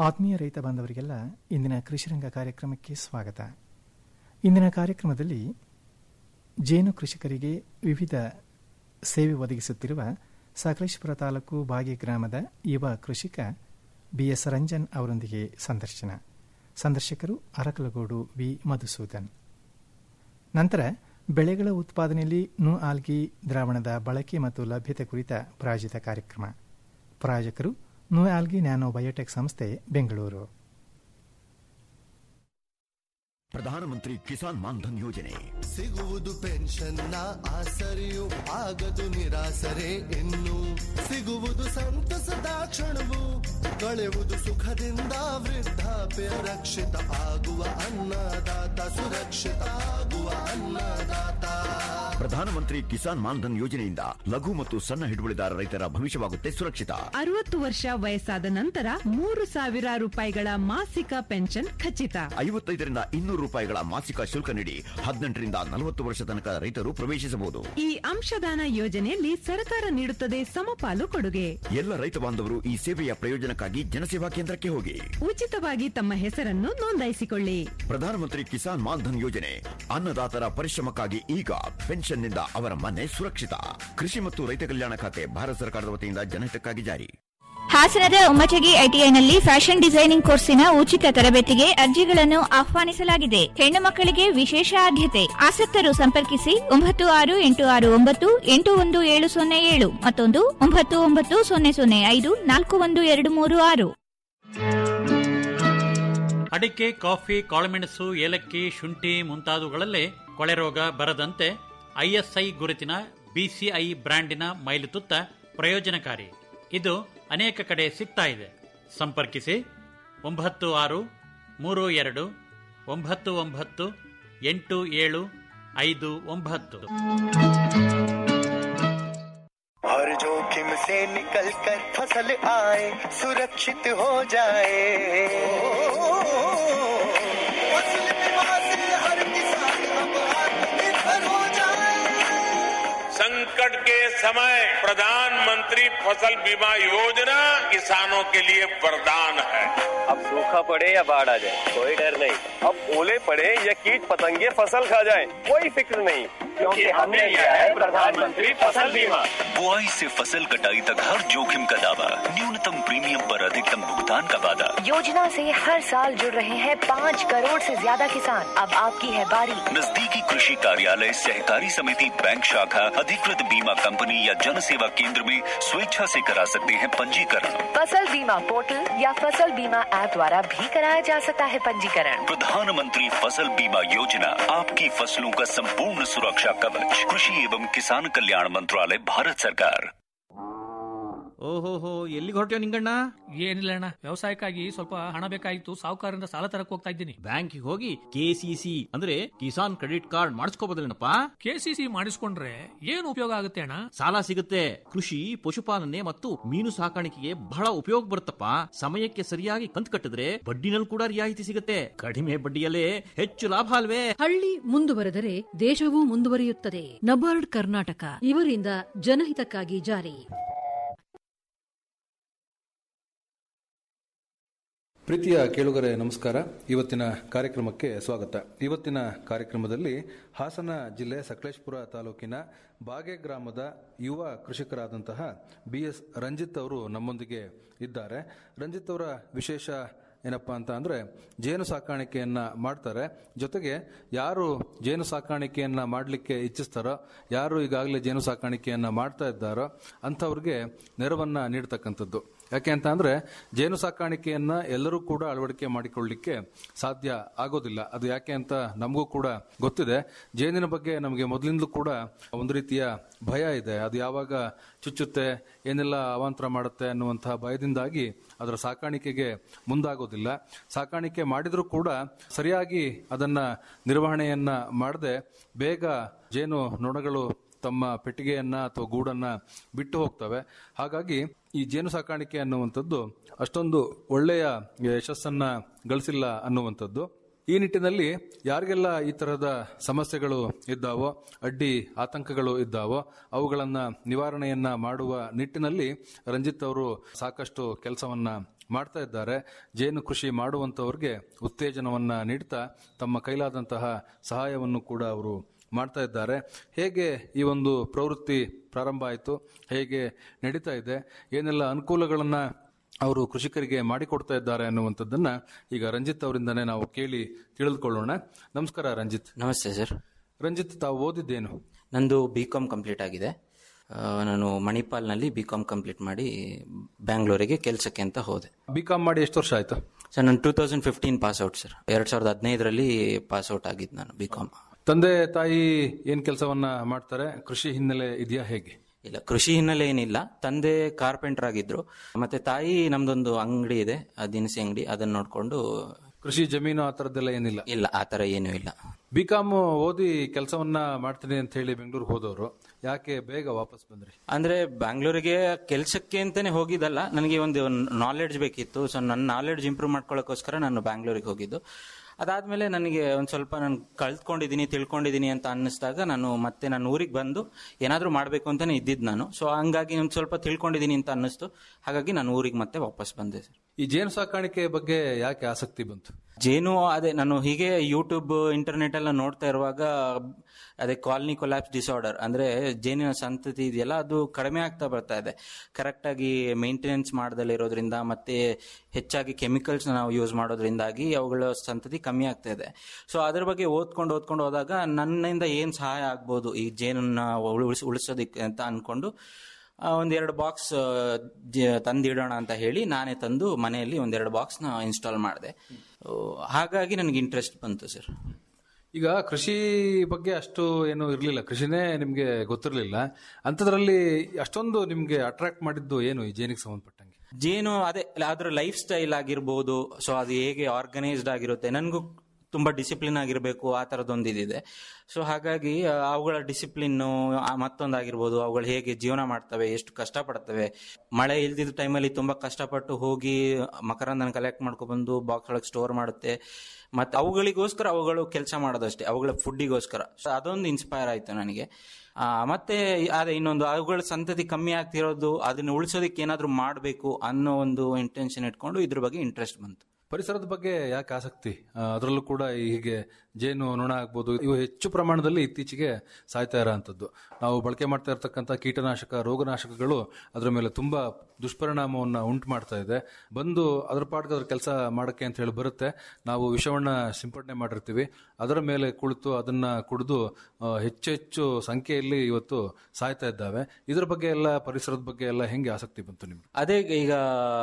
ಆತ್ಮೀಯ ರೈತ ಬಾಂಧವರಿಗೆಲ್ಲ ಇಂದಿನ ಕೃಷಿರಂಗ ಕಾರ್ಯಕ್ರಮಕ್ಕೆ ಸ್ವಾಗತ ಇಂದಿನ ಕಾರ್ಯಕ್ರಮದಲ್ಲಿ ಜೇನು ಕೃಷಿಕರಿಗೆ ವಿವಿಧ ಸೇವೆ ಒದಗಿಸುತ್ತಿರುವ ಸಕಲೇಶ್ಪುರ ತಾಲೂಕು ಬಾಗಿ ಗ್ರಾಮದ ಯುವ ಕೃಷಿಕ ಬಿಎಸ್ ರಂಜನ್ ಅವರೊಂದಿಗೆ ಸಂದರ್ಶನ ಸಂದರ್ಶಕರು ಅರಕಲಗೋಡು ವಿ ಮಧುಸೂದನ್ ನಂತರ ಬೆಳೆಗಳ ಉತ್ಪಾದನೆಯಲ್ಲಿ ನು ಆಲ್ಗಿ ದ್ರಾವಣದ ಬಳಕೆ ಮತ್ತು ಲಭ್ಯತೆ ಕುರಿತ ಪ್ರಾಯೋಜಿತ ಕಾರ್ಯಕ್ರಮ ಪ್ರಾಯೋಜಕರು ನು ಆಲ್ಗಿ ನ್ಯಾನೋ ಬಯೋಟೆಕ್ ಸಂಸ್ಥೆ ಬೆಂಗಳೂರು ಪ್ರಧಾನಮಂತ್ರಿ ಕಿಸಾನ್ ಮಾನ್ಧನ್ ಯೋಜನೆ ಸಿಗುವುದು ಪೆನ್ಷನ್ನ ಆಸರೆಯು ಆಗದು ನಿರಾಸರೆ ಇನ್ನು ಸಿಗುವುದು ಸಂತಸದ ಕ್ಷಣವು ಕಳೆಯುವುದು ಸುಖದಿಂದ ವೃದ್ಧಾಪ್ಯ ರಕ್ಷಿತ ಆಗುವ ಅನ್ನದಾತ ಸುರಕ್ಷಿತ ಆಗುವ ಅನ್ನದಾತ ಪ್ರಧಾನಮಂತ್ರಿ ಕಿಸಾನ್ ಮಾನ್ಧನ್ ಯೋಜನೆಯಿಂದ ಲಘು ಮತ್ತು ಸಣ್ಣ ಹಿಡುವಳಿದಾರ ರೈತರ ಭವಿಷ್ಯವಾಗುತ್ತೆ ಸುರಕ್ಷಿತ ಅರವತ್ತು ವರ್ಷ ವಯಸ್ಸಾದ ನಂತರ ಮೂರು ಸಾವಿರ ರೂಪಾಯಿಗಳ ಮಾಸಿಕ ಪೆನ್ಷನ್ ಖಚಿತ ಐವತ್ತೈದರಿಂದ ಇನ್ನೂರು ರೂಪಾಯಿಗಳ ಮಾಸಿಕ ಶುಲ್ಕ ನೀಡಿ ಹದಿನೆಂಟರಿಂದ ನಲವತ್ತು ವರ್ಷ ತನಕ ರೈತರು ಪ್ರವೇಶಿಸಬಹುದು ಈ ಅಂಶದಾನ ಯೋಜನೆಯಲ್ಲಿ ಸರ್ಕಾರ ನೀಡುತ್ತದೆ ಸಮಪಾಲು ಕೊಡುಗೆ ಎಲ್ಲ ರೈತ ಬಾಂಧವರು ಈ ಸೇವೆಯ ಪ್ರಯೋಜನಕ್ಕಾಗಿ ಜನಸೇವಾ ಕೇಂದ್ರಕ್ಕೆ ಹೋಗಿ ಉಚಿತವಾಗಿ ತಮ್ಮ ಹೆಸರನ್ನು ನೋಂದಾಯಿಸಿಕೊಳ್ಳಿ ಪ್ರಧಾನಮಂತ್ರಿ ಕಿಸಾನ್ ಮಾನ್ಧನ್ ಯೋಜನೆ ಅನ್ನದಾತರ ಪರಿಶ್ರಮಕ್ಕಾಗಿ ಈಗ ಪೆನ್ಷನ್ನಿಂದ ಅವರ ಮನೆ ಸುರಕ್ಷಿತ ಕೃಷಿ ಮತ್ತು ರೈತ ಕಲ್ಯಾಣ ಖಾತೆ ಭಾರತ ಸರ್ಕಾರದ ವತಿಯಿಂದ ಜನಹಿತಕ್ಕಾಗಿ ಜಾರಿ ಹಾಸನದ ಉಮ್ಮಚಗಿ ಐಟಿಐನಲ್ಲಿ ಫ್ಯಾಷನ್ ಡಿಸೈನಿಂಗ್ ಕೋರ್ಸಿನ ಉಚಿತ ತರಬೇತಿಗೆ ಅರ್ಜಿಗಳನ್ನು ಆಹ್ವಾನಿಸಲಾಗಿದೆ ಹೆಣ್ಣು ಮಕ್ಕಳಿಗೆ ವಿಶೇಷ ಆದ್ಯತೆ ಆಸಕ್ತರು ಸಂಪರ್ಕಿಸಿ ಒಂಬತ್ತು ಆರು ಎಂಟು ಆರು ಒಂಬತ್ತು ಎಂಟು ಒಂದು ಏಳು ಸೊನ್ನೆ ಏಳು ಮತ್ತೊಂದು ಒಂಬತ್ತು ಒಂಬತ್ತು ಸೊನ್ನೆ ಸೊನ್ನೆ ಐದು ನಾಲ್ಕು ಒಂದು ಎರಡು ಮೂರು ಆರು ಅಡಿಕೆ ಕಾಫಿ ಕಾಳುಮೆಣಸು ಏಲಕ್ಕಿ ಶುಂಠಿ ಮುಂತಾದವುಗಳಲ್ಲೇ ಕೊಳೆರೋಗ ಬರದಂತೆ ಐಎಸ್ಐ ಗುರುತಿನ ಬಿಸಿಐ ಬ್ರ್ಯಾಂಡಿನ ಮೈಲುತುತ್ತ ಪ್ರಯೋಜನಕಾರಿ ಇದು ಅನೇಕ ಕಡೆ ಸಿಗ್ತಾ ಇದೆ ಸಂಪರ್ಕಿಸಿ ಒಂಬತ್ತು ಆರು ಮೂರು ಎರಡು ಒಂಬತ್ತು ಒಂಬತ್ತು ಎಂಟು ಏಳು ಐದು ಒಂಬತ್ತು हर जोखिम से निकल कर फसल आए सुरक्षित हो जाए फसल बीमा से हर किसान अब आत्मनिर्भर हो जाए संकट के समय प्रधानमंत्री फसल बीमा योजना किसानों के लिए वरदान है अब सूखा पड़े या बाढ़ आ जाए कोई डर नहीं अब ओले पड़े या कीट पतंगे फसल खा जाए कोई फिक्र नहीं क्योंकि हमने लिया है प्रधानमंत्री फसल बीमा बुआई से फसल कटाई तक हर जोखिम का दावा न्यूनतम प्रीमियम पर अधिकतम भुगतान का वादा योजना से हर साल जुड़ रहे हैं पाँच करोड़ से ज्यादा किसान अब आपकी है बारी नजदीकी कृषि कार्यालय सहकारी समिति बैंक शाखा अधिकृत बीमा कंपनी या जन सेवा केंद्र में स्वेच्छा से करा सकते हैं पंजीकरण फसल बीमा पोर्टल या फसल बीमा ऐप द्वारा भी कराया जा सकता है पंजीकरण प्रधानमंत्री फसल बीमा योजना आपकी फसलों का संपूर्ण सुरक्षा कवच कृषि एवं किसान कल्याण मंत्रालय भारत सरकार ಓಹೋಹೋ ಎಲ್ಲಿಗೆ ಹೊರಟ್ಯೋ ನಿಂಗಣ್ಣ ಏನಿಲ್ಲ ಅಣ್ಣ ವ್ಯವಸಾಯಕ್ಕಾಗಿ ಸ್ವಲ್ಪ ಹಣ ಬೇಕಾಗಿತ್ತು ಸಾಹುಕಾರರಿಂದ ಸಾಲ ತರಕ್ ಹೋಗ್ತಾ ಇದ್ದೀನಿ ಬ್ಯಾಂಕಿಗೆ ಹೋಗಿ ಕೆಸಿಸಿ ಅಂದ್ರೆ ಕಿಸಾನ್ ಕ್ರೆಡಿಟ್ ಕಾರ್ಡ್ ಮಾಡಿಸ್ಕೋಬೋದಲ್ಲೇನಪ್ಪ ಕೆಸಿಸಿ ಮಾಡಿಸ್ಕೊಂಡ್ರೆ ಏನು ಉಪಯೋಗ ಆಗುತ್ತೆ ಅಣ್ಣ ಸಾಲ ಸಿಗುತ್ತೆ ಕೃಷಿ ಪಶುಪಾಲನೆ ಮತ್ತು ಮೀನು ಸಾಕಾಣಿಕೆಗೆ ಬಹಳ ಉಪಯೋಗ ಬರುತ್ತಪ್ಪ ಸಮಯಕ್ಕೆ ಸರಿಯಾಗಿ ಕಂತು ಕಟ್ಟಿದ್ರೆ ಬಡ್ಡಿನಲ್ಲಿ ಕೂಡ ರಿಯಾಯಿತಿ ಸಿಗುತ್ತೆ ಕಡಿಮೆ ಬಡ್ಡಿಯಲ್ಲೇ ಹೆಚ್ಚು ಲಾಭ ಅಲ್ವೇ ಹಳ್ಳಿ ಮುಂದುವರೆದರೆ ದೇಶವೂ ಮುಂದುವರಿಯುತ್ತದೆ ನಬಾರ್ಡ್ ಕರ್ನಾಟಕ ಇವರಿಂದ ಜನಹಿತಕ್ಕಾಗಿ ಜಾರಿ ಪ್ರೀತಿಯ ಕೇಳುಗರೆ ನಮಸ್ಕಾರ ಇವತ್ತಿನ ಕಾರ್ಯಕ್ರಮಕ್ಕೆ ಸ್ವಾಗತ ಇವತ್ತಿನ ಕಾರ್ಯಕ್ರಮದಲ್ಲಿ ಹಾಸನ ಜಿಲ್ಲೆ ಸಕಲೇಶ್ಪುರ ತಾಲೂಕಿನ ಬಾಗೆ ಗ್ರಾಮದ ಯುವ ಕೃಷಿಕರಾದಂತಹ ಬಿ ಎಸ್ ರಂಜಿತ್ ಅವರು ನಮ್ಮೊಂದಿಗೆ ಇದ್ದಾರೆ ರಂಜಿತ್ ಅವರ ವಿಶೇಷ ಏನಪ್ಪಾ ಅಂತ ಅಂದ್ರೆ ಜೇನು ಸಾಕಾಣಿಕೆಯನ್ನ ಮಾಡ್ತಾರೆ ಜೊತೆಗೆ ಯಾರು ಜೇನು ಸಾಕಾಣಿಕೆಯನ್ನ ಮಾಡಲಿಕ್ಕೆ ಇಚ್ಛಿಸ್ತಾರೋ ಯಾರು ಈಗಾಗಲೇ ಜೇನು ಸಾಕಾಣಿಕೆಯನ್ನ ಮಾಡ್ತಾ ಇದ್ದಾರೋ ಅಂಥವ್ರಿಗೆ ನೆರವನ್ನ ನೀಡ್ತಕ್ಕಂಥದ್ದು ಯಾಕೆ ಅಂತ ಅಂದ್ರೆ ಜೇನು ಸಾಕಾಣಿಕೆಯನ್ನ ಎಲ್ಲರೂ ಕೂಡ ಅಳವಡಿಕೆ ಮಾಡಿಕೊಳ್ಳಲಿಕ್ಕೆ ಸಾಧ್ಯ ಆಗೋದಿಲ್ಲ ಅದು ಯಾಕೆ ಅಂತ ನಮಗೂ ಕೂಡ ಗೊತ್ತಿದೆ ಜೇನಿನ ಬಗ್ಗೆ ನಮಗೆ ಮೊದಲಿಂದಲೂ ಕೂಡ ಒಂದು ರೀತಿಯ ಭಯ ಇದೆ ಅದು ಯಾವಾಗ ಚುಚ್ಚುತ್ತೆ ಏನೆಲ್ಲ ಅವಾಂತರ ಮಾಡುತ್ತೆ ಅನ್ನುವಂತಹ ಭಯದಿಂದಾಗಿ ಅದರ ಸಾಕಾಣಿಕೆಗೆ ಮುಂದಾಗೋದಿಲ್ಲ ಸಾಕಾಣಿಕೆ ಮಾಡಿದ್ರೂ ಕೂಡ ಸರಿಯಾಗಿ ಅದನ್ನ ನಿರ್ವಹಣೆಯನ್ನ ಮಾಡದೆ ಬೇಗ ಜೇನು ನೊಣಗಳು ತಮ್ಮ ಪೆಟ್ಟಿಗೆಯನ್ನ ಅಥವಾ ಗೂಡನ್ನ ಬಿಟ್ಟು ಹೋಗ್ತವೆ ಹಾಗಾಗಿ ಈ ಜೇನು ಸಾಕಾಣಿಕೆ ಅನ್ನುವಂಥದ್ದು ಅಷ್ಟೊಂದು ಒಳ್ಳೆಯ ಯಶಸ್ಸನ್ನ ಗಳಿಸಿಲ್ಲ ಅನ್ನುವಂಥದ್ದು ಈ ನಿಟ್ಟಿನಲ್ಲಿ ಯಾರಿಗೆಲ್ಲ ಈ ತರಹದ ಸಮಸ್ಯೆಗಳು ಇದ್ದಾವೋ ಅಡ್ಡಿ ಆತಂಕಗಳು ಇದ್ದಾವೋ ಅವುಗಳನ್ನ ನಿವಾರಣೆಯನ್ನ ಮಾಡುವ ನಿಟ್ಟಿನಲ್ಲಿ ರಂಜಿತ್ ಅವರು ಸಾಕಷ್ಟು ಕೆಲಸವನ್ನ ಮಾಡ್ತಾ ಇದ್ದಾರೆ ಜೇನು ಕೃಷಿ ಮಾಡುವಂತವ್ರಿಗೆ ಉತ್ತೇಜನವನ್ನ ನೀಡ್ತಾ ತಮ್ಮ ಕೈಲಾದಂತಹ ಸಹಾಯವನ್ನು ಕೂಡ ಅವರು ಮಾಡ್ತಾ ಇದ್ದಾರೆ ಹೇಗೆ ಈ ಒಂದು ಪ್ರವೃತ್ತಿ ಪ್ರಾರಂಭ ಆಯಿತು ಹೇಗೆ ನಡೀತಾ ಇದೆ ಏನೆಲ್ಲ ಅನುಕೂಲಗಳನ್ನ ಅವರು ಕೃಷಿಕರಿಗೆ ಮಾಡಿಕೊಡ್ತಾ ಇದ್ದಾರೆ ಅನ್ನುವಂಥದ್ದನ್ನ ಈಗ ರಂಜಿತ್ ಅವರಿಂದನೇ ನಾವು ಕೇಳಿ ತಿಳಿದುಕೊಳ್ಳೋಣ ನಮಸ್ಕಾರ ರಂಜಿತ್ ನಮಸ್ತೆ ಸರ್ ರಂಜಿತ್ ತಾವು ಓದಿದ್ದೇನು ನಂದು ಬಿ ಕಾಮ್ ಕಂಪ್ಲೀಟ್ ಆಗಿದೆ ಆ, ನಾನು ಮಣಿಪಾಲ್ನಲ್ಲಿ ಬಿ ಕಾಮ್ ಕಂಪ್ಲೀಟ್ ಮಾಡಿ ಬ್ಯಾಂಗ್ಳೂರಿಗೆ ಕೆಲಸಕ್ಕೆ ಅಂತ ಹೋದೆ ಬಿ ಕಾಮ್ ಮಾಡಿ ಎಷ್ಟು ವರ್ಷ ಆಯ್ತು ಸರ್ ನಾನು two thousand fifteen pass out sir ಎರಡ್ ಸಾವಿರದ ಹದಿನೈದರಲ್ಲಿ ಪಾಸ್ ಔಟ್ ಆಗಿದ್ದು ನಾನು ಬಿ ಕಾಮ್ ತಂದೆ ತಾಯಿ ಏನ್ ಕೆಲಸವನ್ನ ಮಾಡ್ತಾರೆ ಕೃಷಿ ಹಿನ್ನೆಲೆ ಇದೆಯಾ ಹೇಗೆ ಇಲ್ಲ ಕೃಷಿ ಹಿನ್ನೆಲೆ ಏನಿಲ್ಲ ತಂದೆ ಕಾರ್ಪೆಂಟರ್ ಆಗಿದ್ರು ಮತ್ತೆ ತಾಯಿ ನಮ್ದೊಂದು ಅಂಗಡಿ ಇದೆ ಆ ದಿನಸಿ ಅಂಗಡಿ ಅದನ್ನ ನೋಡ್ಕೊಂಡು ಕೃಷಿ ಜಮೀನು ಆ ತರದ್ದೆಲ್ಲ ಏನಿಲ್ಲ ಇಲ್ಲ ಆ ತರ ಏನೂ ಇಲ್ಲ ಬಿ ಕಾಮ್ ಓದಿ ಕೆಲಸವನ್ನ ಮಾಡ್ತೀನಿ ಅಂತ ಹೇಳಿ ಬೆಂಗಳೂರಿಗೆ ಹೋದವರು ಯಾಕೆ ಬೇಗ ವಾಪಸ್ ಬಂದ್ರಿ ಅಂದ್ರೆ ಬ್ಯಾಂಗ್ಳೂರಿಗೆ ಕೆಲಸಕ್ಕೆ ಅಂತಾನೆ ಹೋಗಿದ್ದಲ್ಲ ನನಗೆ ಒಂದು ನಾಲೆಡ್ಜ್ ಬೇಕಿತ್ತು ಸೊ ನನ್ನ ನಾಲೆಡ್ಜ್ ಇಂಪ್ರೂವ್ ಮಾಡ್ಕೊಳ್ಳೋಕ್ಕೋಸ್ಕರ ನಾನು ಬ್ಯಾಂಗ್ಳೂರಿಗೆ ಹೋಗಿದ್ದು ಅದಾದ್ಮೇಲೆ ನನಗೆ ಒಂದು ಸ್ವಲ್ಪ ನಾನು ಕಳ್ತ್ಕೊಂಡಿದ್ದೀನಿ ತಿಳ್ಕೊಂಡಿದ್ದೀನಿ ಅಂತ ಅನ್ನಿಸ್ದಾಗ ನಾನು ಮತ್ತೆ ನನ್ನ ಊರಿಗೆ ಬಂದು ಏನಾದರೂ ಮಾಡಬೇಕು ಅಂತಾನೆ ಇದ್ದಿದ್ದು ನಾನು ಸೊ ಹಂಗಾಗಿ ಒಂದು ಸ್ವಲ್ಪ ತಿಳ್ಕೊಂಡಿದ್ದೀನಿ ಅಂತ ಅನ್ನಿಸ್ತು ಹಾಗಾಗಿ ನಾನು ಊರಿಗೆ ಮತ್ತೆ ವಾಪಸ್ ಬಂದೆ ಸರ್ ಈ ಜೇನು ಸಾಕಾಣಿಕೆ ಬಗ್ಗೆ ಯಾಕೆ ಆಸಕ್ತಿ ಬಂತು ಜೇನು ಅದೇ ನಾನು ಹೀಗೆ ಯೂಟ್ಯೂಬ್ ಇಂಟರ್ನೆಟ್ ಎಲ್ಲ ನೋಡ್ತಾ ಇರುವಾಗ ಅದೇ ಕಾಲನಿ ಕೊಲ್ಯಾಪ್ಸ್ ಡಿಸಾರ್ಡರ್ ಅಂದ್ರೆ ಜೇನಿನ ಸಂತತಿ ಇದೆಯಲ್ಲ ಅದು ಕಡಿಮೆ ಆಗ್ತಾ ಬರ್ತಾ ಇದೆ ಕರೆಕ್ಟ್ ಆಗಿ ಮೇಂಟೆನೆನ್ಸ್ ಮಾಡದಲ್ಲೇ ಇರೋದ್ರಿಂದ ಮತ್ತೆ ಹೆಚ್ಚಾಗಿ ಕೆಮಿಕಲ್ಸ್ ನಾವು ಯೂಸ್ ಮಾಡೋದ್ರಿಂದಾಗಿ ಅವುಗಳ ಸಂತತಿ ಕಮ್ಮಿ ಆಗ್ತಾ ಇದೆ ಸೊ ಅದ್ರ ಬಗ್ಗೆ ಓದ್ಕೊಂಡು ಓದ್ಕೊಂಡು ಹೋದಾಗ ನನ್ನಿಂದ ಏನ್ ಸಹಾಯ ಆಗ್ಬೋದು ಈ ಜೇನನ್ನ ಉಳಿಸ್ ಉಳಿಸೋದಿಕ್ಕೆ ಅಂತ ಅನ್ಕೊಂಡು ಆ, ಒಂದೆರಡು ಬಾಕ್ಸ್ ತಂದಿಡೋಣ ಅಂತ ಹೇಳಿ ನಾನೇ ತಂದು ಮನೆಯಲ್ಲಿ ಒಂದೆರಡು ಬಾಕ್ಸ್ನ ಇನ್ಸ್ಟಾಲ್ ಮಾಡಿದೆ ಹಾಗಾಗಿ ನನಗೆ ಇಂಟ್ರೆಸ್ಟ್ ಬಂತು ಸರ್ ಈಗ ಕೃಷಿ ಬಗ್ಗೆ ಅಷ್ಟು ಏನು ಇರಲಿಲ್ಲ ಕೃಷಿನೇ ನಿಮ್ಗೆ ಗೊತ್ತಿರಲಿಲ್ಲ ಅಂಥದ್ರಲ್ಲಿ ಅಷ್ಟೊಂದು ನಿಮ್ಗೆ ಅಟ್ರಾಕ್ಟ್ ಮಾಡಿದ್ದು ಏನು ಈ ಜೇನಿಗೆ ಸಂಬಂಧಪಟ್ಟಂಗೆ ಜೇನು ಅದೇ ಅದ್ರ ಲೈಫ್ ಸ್ಟೈಲ್ ಆಗಿರ್ಬೋದು ಸೊ ಅದು ಹೇಗೆ ಆರ್ಗನೈಸ್ಡ್ ಆಗಿರುತ್ತೆ ನನಗೂ ತುಂಬಾ ಡಿಸಿಪ್ಲಿನ್ ಆಗಿರಬೇಕು ಆ ಥರದೊಂದು ಇದಿದೆ ಸೊ ಹಾಗಾಗಿ ಆ, ಅವುಗಳ ಡಿಸಿಪ್ಲಿನ್ನು ಮತ್ತೊಂದಾಗಿರ್ಬೋದು ಅವುಗಳು ಹೇಗೆ ಜೀವನ ಮಾಡ್ತವೆ ಎಷ್ಟು ಕಷ್ಟಪಡ್ತವೆ ಮಳೆ ಇಲ್ದಿದ್ದ ಟೈಮಲ್ಲಿ ತುಂಬಾ ಕಷ್ಟಪಟ್ಟು ಹೋಗಿ ಮಕರಂದನ ಕಲೆಕ್ಟ್ ಮಾಡ್ಕೊಬಂದು ಬಾಕ್ಸ್ ಒಳಗೆ ಸ್ಟೋರ್ ಮಾಡುತ್ತೆ ಮತ್ತೆ ಅವುಗಳಿಗೋಸ್ಕರ ಅವುಗಳು ಕೆಲಸ ಮಾಡೋದಷ್ಟೇ ಅವುಗಳ ಫುಡ್ಡಿಗೋಸ್ಕರ ಸೊ ಅದೊಂದು ಇನ್ಸ್ಪೈರ್ ಆಯ್ತು ನನಗೆ ಆ, ಮತ್ತೆ ಅದೇ ಇನ್ನೊಂದು ಅವುಗಳ ಸಂತತಿ ಕಮ್ಮಿ ಆಗ್ತಿರೋದು ಅದನ್ನ ಉಳಿಸೋದಕ್ಕೆ ಏನಾದರೂ ಮಾಡಬೇಕು ಅನ್ನೋ ಒಂದು ಇಂಟೆನ್ಷನ್ ಇಟ್ಕೊಂಡು ಇದ್ರ ಬಗ್ಗೆ ಇಂಟ್ರೆಸ್ಟ್ ಬಂತು ಪರಿಸರದ ಬಗ್ಗೆ ಯಾಕೆ ಆಸಕ್ತಿ ಆ, ಅದರಲ್ಲೂ ಕೂಡ ಈ ಹೀಗೆ ಜೇನು ನೊಣ ಆಗ್ಬೋದು ಇವು ಹೆಚ್ಚು ಪ್ರಮಾಣದಲ್ಲಿ ಇತ್ತೀಚೆಗೆ ಸಾಯ್ತಾ ಇರೋಂಥದ್ದು ನಾವು ಬಳಕೆ ಮಾಡ್ತಾ ಇರತಕ್ಕಂಥ ಕೀಟನಾಶಕ ರೋಗನಾಶಕಗಳು ಅದರ ಮೇಲೆ ತುಂಬಾ ದುಷ್ಪರಿಣಾಮವನ್ನ ಉಂಟು ಮಾಡ್ತಾ ಇದೆ ಬಂದು ಅದ್ರ ಪಾಟ್ಗೆ ಅದ್ರ ಕೆಲಸ ಮಾಡಕ್ಕೆ ಅಂತ ಹೇಳಿ ಬರುತ್ತೆ ನಾವು ವಿಷವನ್ನ ಸಿಂಪಡಣೆ ಮಾಡಿರ್ತೀವಿ ಅದರ ಮೇಲೆ ಕುಳಿತು ಅದನ್ನ ಕುಡಿದು ಆ, ಹೆಚ್ಚು ಹೆಚ್ಚು ಸಂಖ್ಯೆಯಲ್ಲಿ ಇವತ್ತು ಸಾಯ್ತಾ ಇದ್ದಾವೆ ಇದ್ರ ಬಗ್ಗೆ ಎಲ್ಲ ಪರಿಸರದ ಬಗ್ಗೆ ಎಲ್ಲ ಹೆಂಗೆ ಆಸಕ್ತಿ ಬಂತು ನಿಮ್ಗೆ ಅದೇ ಈಗ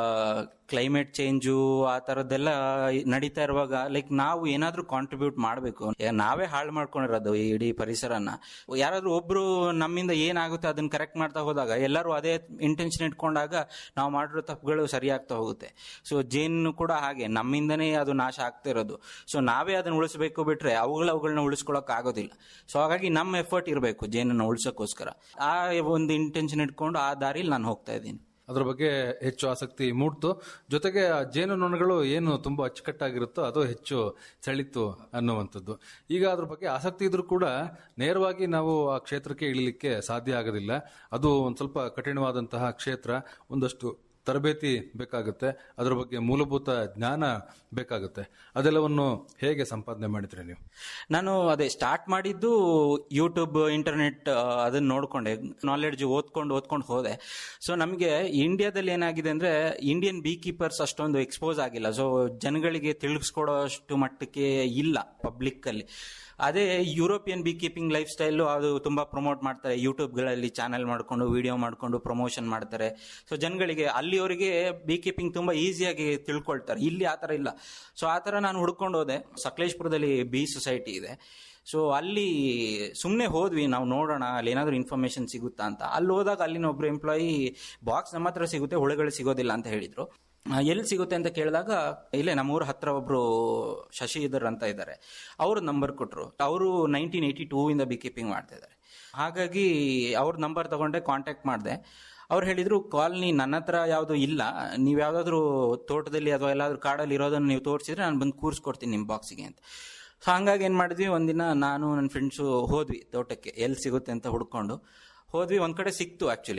ಕ್ಲೈಮೇಟ್ ಚೇಂಜು ಆ ತರದ್ದೆಲ್ಲ ನಡೀತಾ ಇರುವಾಗ ಲೈಕ್ ನಾವು ಏನಾದ್ರೂ ಕಾಂಟ್ರಿಬ್ಯೂಟ್ ಮಾಡಬೇಕು ನಾವೇ ಹಾಳು ಮಾಡ್ಕೊಂಡಿರೋದು ಈ ಇಡೀ ಪರಿಸರನ ಯಾರಾದ್ರೂ ಒಬ್ರು ನಮ್ಮಿಂದ ಏನಾಗುತ್ತೆ ಅದನ್ನ ಕರೆಕ್ಟ್ ಮಾಡ್ತಾ ಹೋದಾಗ ಎಲ್ಲರೂ ಅದೇ ಇಂಟೆನ್ಷನ್ ಇಟ್ಕೊಂಡಾಗ ನಾವು ಮಾಡಿರೋ ತಪ್ಪುಗಳು ಸರಿಯಾಗ್ತಾ ಹೋಗುತ್ತೆ ಸೊ ಜೇನು ಕೂಡ ಹಾಗೆ ನಮ್ಮಿಂದನೇ ಅದು ನಾಶ ಆಗ್ತಾ ಇರೋದು ಸೊ ನಾವೇ ಅದನ್ನ ಉಳಿಸಬೇಕು ಬಿಟ್ರೆ ಅವುಗಳ ಅವುಗಳನ್ನ ಉಳಿಸ್ಕೊಳಕ್ ಆಗೋದಿಲ್ಲ ಸೊ ಹಾಗಾಗಿ ನಮ್ಮ ಎಫರ್ಟ್ ಇರಬೇಕು ಜೇನನ್ನ ಉಳಿಸೋಕ್ಕೋಸ್ಕರ ಆ ಒಂದು ಇಂಟೆನ್ಷನ್ ಇಟ್ಕೊಂಡು ಆ ದಾರಿಲಿ ನಾನು ಹೋಗ್ತಾ ಇದ್ದೀನಿ ಅದ್ರ ಬಗ್ಗೆ ಹೆಚ್ಚು ಆಸಕ್ತಿ ಮೂಡ್ತು ಜೊತೆಗೆ ಆ ಜೇನು ನೊಣಗಳು ಏನು ತುಂಬಾ ಅಚ್ಚುಕಟ್ಟಾಗಿರುತ್ತೋ ಅದು ಹೆಚ್ಚು ಸೆಳಿತು ಅನ್ನುವಂಥದ್ದು ಈಗ ಅದ್ರ ಬಗ್ಗೆ ಆಸಕ್ತಿ ಇದ್ರೂ ಕೂಡ ನೇರವಾಗಿ ನಾವು ಆ ಕ್ಷೇತ್ರಕ್ಕೆ ಇಳಿಲಿಕ್ಕೆ ಸಾಧ್ಯ ಆಗೋದಿಲ್ಲ ಅದು ಒಂದ್ ಸ್ವಲ್ಪ ಕಠಿಣವಾದಂತಹ ಕ್ಷೇತ್ರ ಒಂದಷ್ಟು ತರಬೇತಿ ಬೇಕಾಗುತ್ತೆ ಅದರ ಬಗ್ಗೆ ಮೂಲಭೂತ ಜ್ಞಾನ ಬೇಕಾಗುತ್ತೆ ಅದೆಲ್ಲವನ್ನು ಹೇಗೆ ಸಂಪಾದನೆ ಮಾಡಿದ್ರಿ ನೀವು ನಾನು ಅದೇ ಸ್ಟಾರ್ಟ್ ಮಾಡಿದ್ದು ಯೂಟ್ಯೂಬ್ ಇಂಟರ್ನೆಟ್ ಅದನ್ನ ನೋಡ್ಕೊಂಡೆ ನಾಲೆಡ್ಜ್ ಓದ್ಕೊಂಡು ಓದ್ಕೊಂಡು ಹೋದೆ ಸೊ ನಮಗೆ ಇಂಡಿಯಾದಲ್ಲಿ ಏನಾಗಿದೆ ಅಂದ್ರೆ ಇಂಡಿಯನ್ ಬೀ ಕೀಪರ್ಸ್ ಅಷ್ಟೊಂದು ಎಕ್ಸ್ಪೋಸ್ ಆಗಿಲ್ಲ ಸೊ ಜನಗಳಿಗೆ ತಿಳಿಸ್ಕೊಡೋಷ್ಟು ಮಟ್ಟಕ್ಕೆ ಇಲ್ಲ ಪಬ್ಲಿಕ್ ಅಲ್ಲಿ ಅದೇ European beekeeping lifestyle ಅದು ತುಂಬಾ ಪ್ರಮೋಟ್ ಮಾಡ್ತಾರೆ ಯೂಟ್ಯೂಬ್ಗಳಲ್ಲಿ ಚಾನೆಲ್ ಮಾಡ್ಕೊಂಡು ವಿಡಿಯೋ ಮಾಡ್ಕೊಂಡು ಪ್ರಮೋಷನ್ ಮಾಡ್ತಾರೆ ಸೊ ಜನಗಳಿಗೆ ಅಲ್ಲಿಯವರಿಗೆ ಬಿ ಕೀಪಿಂಗ್ ತುಂಬಾ ಈಸಿಯಾಗಿ ತಿಳ್ಕೊಳ್ತಾರೆ ಇಲ್ಲಿ ಆ ಥರ ಇಲ್ಲ ಸೊ ಆ ಥರ ನಾನು ಹುಡ್ಕೊಂಡು ಹೋದೆ ಸಕಲೇಶ್ಪುರದಲ್ಲಿ ಬಿ ಸೊಸೈಟಿ ಇದೆ ಸೊ ಅಲ್ಲಿ ಸುಮ್ಮನೆ ಹೋದ್ವಿ ನಾವು ನೋಡೋಣ ಅಲ್ಲಿ ಏನಾದರೂ ಇನ್ಫಾರ್ಮೇಶನ್ ಸಿಗುತ್ತಾ ಅಂತ ಅಲ್ಲಿ ಹೋದಾಗ ಅಲ್ಲಿನ ಒಬ್ರು ಎಂಪ್ಲಾಯಿ ಬಾಕ್ಸ್ ನಮ್ಮ ಹತ್ರ ಸಿಗುತ್ತೆ ಹುಳುಗಳು ಸಿಗೋದಿಲ್ಲ ಅಂತ ಹೇಳಿದ್ರು ಆ, ಎಲ್ಲಿ ಸಿಗುತ್ತೆ ಅಂತ ಕೇಳಿದಾಗ ಇಲ್ಲೇ ನಮ್ಮೂರ ಹತ್ರ ಒಬ್ರು ಶಶಿಧರ್ ಅಂತ ಇದ್ದಾರೆ ಅವ್ರ ನಂಬರ್ ಕೊಟ್ಟರು ಅವರು ನೈನ್ಟೀನ್ ಏಯ್ಟಿ ಟೂ ಇಂದ ಬಿ ಕೀಪಿಂಗ್ ಮಾಡ್ತಾ ಇದ್ದಾರೆ ಹಾಗಾಗಿ ಅವ್ರ ನಂಬರ್ ತಗೊಂಡೆ ಕಾಂಟ್ಯಾಕ್ಟ್ ಮಾಡಿದೆ ಅವ್ರು ಹೇಳಿದ್ರು ಕಾಲನಿ ನನ್ನ ಹತ್ರ ಯಾವುದು ಇಲ್ಲ ನೀವು ಯಾವ್ದಾದ್ರು ತೋಟದಲ್ಲಿ ಅಥವಾ ಎಲ್ಲಾದ್ರೂ ಕಾಡಲ್ಲಿ ಇರೋದನ್ನ ನೀವು ತೋರಿಸಿದ್ರೆ ನಾನು ಬಂದು ಕೂರಿಸ್ಕೊಡ್ತೀನಿ ನಿಮ್ಮ ಬಾಕ್ಸಿಗೆ ಅಂತ ಸೊ ಹಂಗಾಗಿ ಏನು ಮಾಡಿದ್ವಿ ಒಂದಿನ ನಾನು ನನ್ನ ಫ್ರೆಂಡ್ಸು ಹೋದ್ವಿ ತೋಟಕ್ಕೆ ಎಲ್ಲಿ ಸಿಗುತ್ತೆ ಅಂತ ಹುಡ್ಕೊಂಡು ಹೋದ್ವಿ ಒಂದ್ ಕಡೆ ಸಿಕ್ತು ಆಕ್ಚುಲಿ